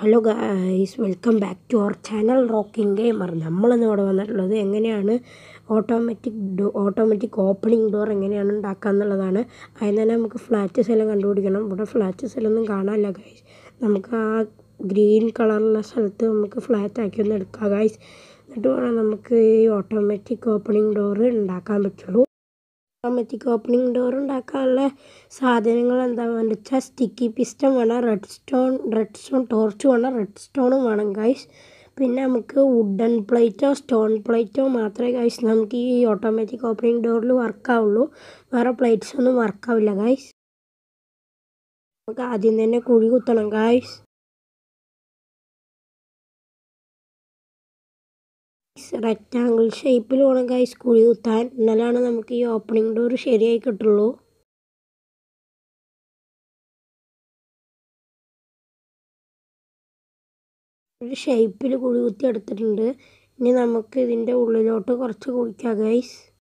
hello guys welcome back to our channel rocking gamer നമ്മളിന്ന് ഇവിടെ വന്നിട്ടുള്ളത് എങ്ങനെയാണ് automatic door automatic opening door എങ്ങനെയാണ് ഉണ്ടാക്കുക എന്നുള്ളതാണ് അതിന് തന്നെ നമുക്ക് ഫ്ലാറ്റ് സെല്ലാം കണ്ടുപിടിക്കണം ഇവിടെ ഫ്ലാറ്റ് സെല്ലൊന്നും കാണാനില്ല ഗൈസ് നമുക്ക് ആ ഗ്രീൻ കളറുള്ള സ്ഥലത്ത് നമുക്ക് ഫ്ലാറ്റ് ആക്കി ഒന്ന് എടുക്കാം ഗൈസ് എന്നിട്ട് വേണം നമുക്ക് ഈ ഓട്ടോമാറ്റിക് ഓപ്പണിംഗ് ഡോർ ഉണ്ടാക്കാൻ പറ്റുള്ളൂ ഓട്ടോമാറ്റിക് ഓപ്പണിംഗ് ഡോർ ഉണ്ടാക്കാനുള്ള സാധനങ്ങൾ എന്താണെന്ന് വെച്ചാൽ സ്റ്റിക്കി പിസ്റ്റൺ വേണം redstone redstone torch വേണം റെഡ് സ്റ്റോണും വേണം ഗൈസ് പിന്നെ നമുക്ക് വുഡൻ പ്ലേറ്റോ സ്റ്റോൺ പ്ലേറ്റോ മാത്രമേ ഗൈസ് നമുക്ക് ഈ ഓട്ടോമാറ്റിക് ഓപ്പണിംഗ് ഡോറിൽ വർക്കാവുള്ളൂ വേറെ പ്ലേറ്റ്സ് ഒന്നും വർക്കാവില്ല ഗൈസ് നമുക്ക് ആദ്യം തന്നെ കുഴി കുത്തണം ഗൈസ് റെക്റ്റാങ്കിൾ ഷേപ്പിൽ വേണം ഗൈസ് കുഴി കുത്താൻ എന്നാലാണ് നമുക്ക് ഈ ഓപ്പണിംഗ് ഡോർ ശരിയായി കിട്ടുള്ളൂ ഒരു ഷേപ്പിൽ കുഴി കുത്തി എടുത്തിട്ടുണ്ട് ഇനി നമുക്ക് ഇതിൻ്റെ ഉള്ളിലോട്ട് കുറച്ച് കുഴിക്കാം ഗൈസ്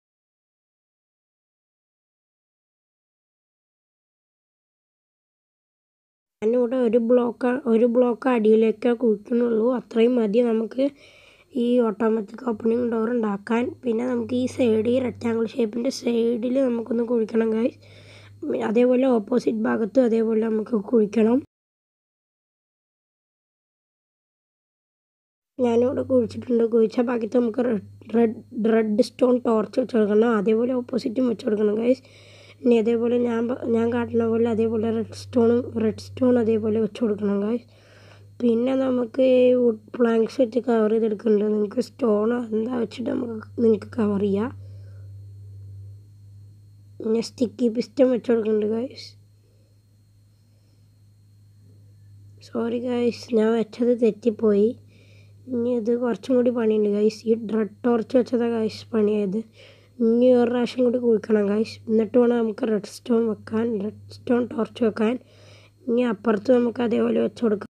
ഞാനിവിടെ ഒരു ബ്ലോക്ക് ഒരു ബ്ലോക്ക് അടിയിലേക്കേ കുഴിക്കുന്നുള്ളൂ അത്രയും മതി നമുക്ക് ഈ ഓട്ടോമാറ്റിക് ഓപ്പണിംഗ് ഡോർ ഉണ്ടാക്കാൻ പിന്നെ നമുക്ക് ഈ സൈഡ് ഈ റെക്റ്റാങ്കിൾ ഷേപ്പിൻ്റെ സൈഡിൽ നമുക്കൊന്ന് കുഴിക്കണം ഗൈസ് അതേപോലെ ഓപ്പോസിറ്റ് ഭാഗത്തും അതേപോലെ നമുക്ക് കുഴിക്കണം ഞാനിവിടെ കുഴിച്ചിട്ടുണ്ട് കുഴിച്ച ഭാഗത്ത് നമുക്ക് റെഡ് റെഡ് സ്റ്റോൺ ടോർച്ച് വെച്ച് കൊടുക്കണം അതേപോലെ ഓപ്പോസിറ്റും വെച്ച് കൊടുക്കണം ഗൈസ് ഇനി അതേപോലെ ഞാൻ ഞാൻ കാട്ടുന്ന പോലെ അതേപോലെ റെഡ് സ്റ്റോണും റെഡ് സ്റ്റോൺ അതേപോലെ വെച്ച് കൊടുക്കണം ഗൈസ് പിന്നെ നമുക്ക് വുഡ് പ്ലാങ്ക്സ് വെച്ച് കവർ ചെയ്തെടുക്കുന്നുണ്ട് നിങ്ങൾക്ക് സ്റ്റോൺ എന്താ വെച്ചിട്ട് നമുക്ക് നിങ്ങൾക്ക് കവർ ചെയ്യാം പിന്നെ സ്റ്റിക്കി പിസ്റ്റം വെച്ച് കൊടുക്കുന്നുണ്ട് ഗൈസ് സോറി ഗൈസ് ഞാൻ വെച്ചത് തെറ്റിപ്പോയി ഇനി ഇത് കുറച്ചും കൂടി പണിയുണ്ട് ഗൈസ് ഈ റെഡ് ടോർച്ച് വെച്ചതാണ് ഗൈസ് പണിയായത് ഇനി ഒരു പ്രാവശ്യം കൂടി കുഴിക്കണം ഗൈസ് എന്നിട്ട് വേണം നമുക്ക് റെഡ് സ്റ്റോൺ വെക്കാൻ റെഡ് സ്റ്റോൺ ടോർച്ച് വെക്കാൻ ഇനി അപ്പുറത്ത് നമുക്ക് അതേപോലെ വെച്ച് കൊടുക്കാം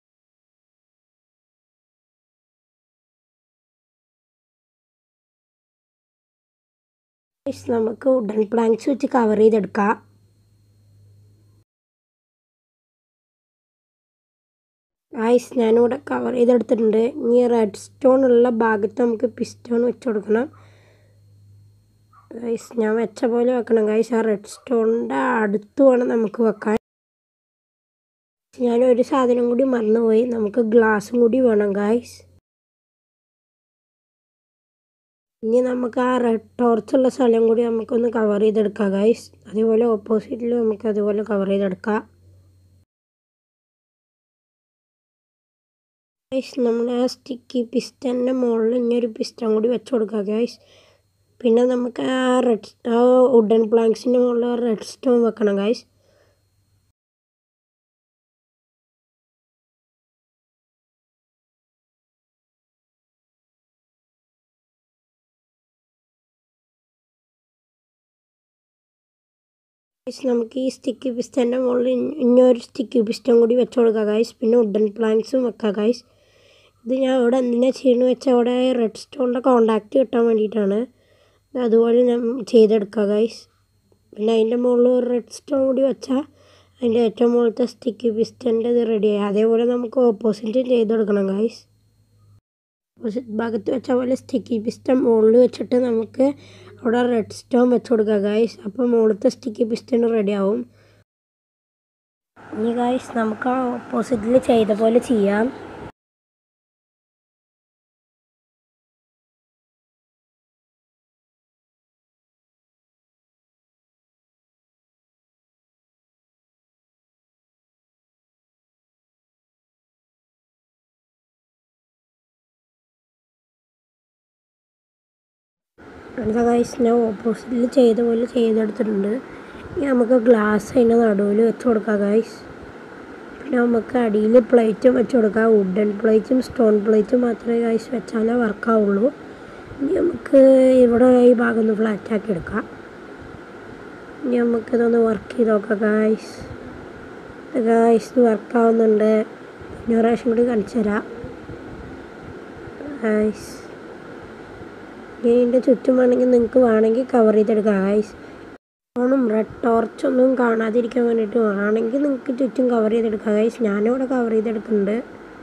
ഗൈസ് നമുക്ക് വുഡൻ പ്ലാങ്ക്സ് വെച്ച് കവർ ചെയ്തെടുക്കാം ഗൈസ് ഞാനിവിടെ കവർ ചെയ്തെടുത്തിട്ടുണ്ട് ഇനി റെഡ് സ്റ്റോൺ ഉള്ള ഭാഗത്ത് നമുക്ക് പിസ്റ്റോൺ വെച്ച് കൊടുക്കണം ഗൈസ് ഞാൻ വെച്ച പോലെ വെക്കണം ഗൈസ് ആ റെഡ് സ്റ്റോണിൻ്റെ അടുത്ത് വേണം നമുക്ക് വെക്കാൻ ഞാൻ ഒരു സാധനം കൂടി മറന്നുപോയി നമുക്ക് ഗ്ലാസും കൂടി വേണം ഗൈസ് ഇനി നമുക്ക് ആ റെഡ് ടോർച്ചുള്ള സ്ഥലം കൂടി നമുക്കൊന്ന് കവർ ചെയ്തെടുക്കാം ഗൈസ് അതേപോലെ ഓപ്പോസിറ്റിൽ നമുക്ക് അതുപോലെ കവർ ചെയ്തെടുക്കാം ഗൈസ് നമ്മൾ ആ സ്റ്റിക്കി പിസ്റ്റൻ്റെ മുകളിൽ ഇനി ഒരു പിസ്റ്റൺ കൂടി വെച്ച് കൊടുക്കുക ഗൈസ് പിന്നെ നമുക്ക് ആ റെഡ് ആ വുഡൻ പ്ലാങ്ക്സിൻ്റെ മുകളിൽ റെഡ് സ്റ്റോൺ വെക്കണം ഗൈസ് ഗൈസ് നമുക്ക് ഈ സ്റ്റിക്കി പിസ്റ്റൻ്റെ മുകളിൽ ഇനിയൊരു സ്റ്റിക്കി പിസ്റ്റൺ കൂടി വെച്ച് കൊടുക്കുക ഗൈസ് പിന്നെ വുഡൻ പ്ലാങ്ക്സും വെക്കുക ഗൈസ് ഇത് ഞാൻ ഇവിടെ എന്തിനാണ് ചെയ്യുന്നത് വെച്ചാൽ അവിടെ റെഡ് സ്റ്റോണിൻ്റെ കോണ്ടാക്റ്റ് കിട്ടാൻ വേണ്ടിയിട്ടാണ് അതുപോലെ ഞാൻ ചെയ്തെടുക്കുക ഗൈസ് പിന്നെ അതിൻ്റെ മുകളിൽ ഒരു റെഡ് സ്റ്റോൺ കൂടി വെച്ചാൽ അതിൻ്റെ ഏറ്റവും മുകളിലത്തെ സ്റ്റിക്കി പിസ്റ്റൻ്റെ ഇത് റെഡിയായി അതേപോലെ നമുക്ക് ഓപ്പോസിറ്റും ചെയ്തെടുക്കണം ഗൈസ് ഓപ്പോസിറ്റ് ഭാഗത്ത് വെച്ച പോലെ സ്റ്റിക്കി പിസ്റ്റൺ മുകളിൽ വെച്ചിട്ട് നമുക്ക് അവിടെ റെഡ് സ്റ്റോൺ വെച്ച് കൊടുക്കുക ഗൈസ് അപ്പോൾ മുകളിലത്തെ സ്റ്റിക്കി പിസ്റ്റൺ റെഡി ആവും ഇനി ഗൈസ് നമുക്ക് ആ ഓപ്പോസിറ്റിൽ ചെയ്ത പോലെ ചെയ്യാം അടുത്ത ഗൈസ് ഞാൻ ഓപ്പോസിറ്റിൽ ചെയ്ത പോലെ ചെയ്തെടുത്തിട്ടുണ്ട് ഇനി നമുക്ക് ഗ്ലാസ് അതിൻ്റെ നടുവിൽ വെച്ച് കൊടുക്കാം ഗൈസ് പിന്നെ നമുക്ക് അടിയിൽ പ്ലേറ്റും വെച്ച് കൊടുക്കാം വുഡൻ പ്ലേറ്റും സ്റ്റോൺ പ്ലേറ്റും മാത്രമേ ഗൈസ് വെച്ചാലേ വർക്കാവുള്ളൂ ഇനി നമുക്ക് ഇവിടെ ഈ ഭാഗം ഒന്ന് ഫ്ലാറ്റാക്കി എടുക്കാം ഇനി നമുക്കിതൊന്ന് വർക്ക് ചെയ്ത് നോക്കാം ഗൈസ് ഗൈസ് ഇത് വർക്കാവുന്നുണ്ട് ഇനി ഒരു പ്രാവശ്യം കൂടി കാണിച്ചു തരാം ഗൈസ് ഇതിൻ്റെ ചുറ്റും വേണമെങ്കിൽ നിങ്ങൾക്ക് വേണമെങ്കിൽ കവർ ചെയ്തെടുക്കാം ഗൈസ് ഫോണും റെഡ് ടോർച്ചൊന്നും കാണാതിരിക്കാൻ വേണ്ടിയിട്ട് വേണമെങ്കിൽ നിങ്ങൾക്ക് ചുറ്റും കവർ ചെയ്തെടുക്കാം ഗൈസ് ഞാനിവിടെ കവർ ചെയ്തെടുക്കുന്നുണ്ട്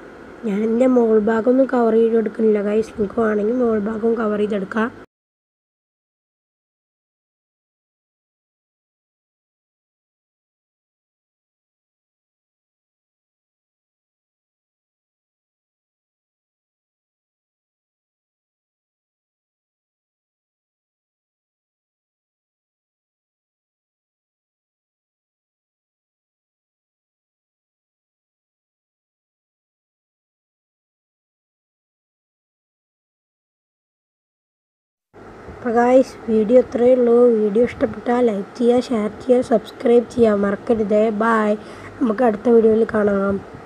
ഞാൻ എൻ്റെ മുകൾ ഭാഗം ഒന്നും കവർ ചെയ്തെടുക്കുന്നില്ല ഗൈസ് നിങ്ങൾക്ക് വേണമെങ്കിൽ മുകൾ ഭാഗവും കവർ ചെയ്തെടുക്കാം അപ്പോൾ ഗായ്സ് വീഡിയോ ഇത്രയേ ഉള്ളൂ വീഡിയോ ഇഷ്ടപ്പെട്ടാൽ ലൈക്ക് ചെയ്യുക ഷെയർ ചെയ്യുക സബ്സ്ക്രൈബ് ചെയ്യുക മറക്കരുതേ ബായ് നമുക്ക് അടുത്ത വീഡിയോയിൽ കാണാം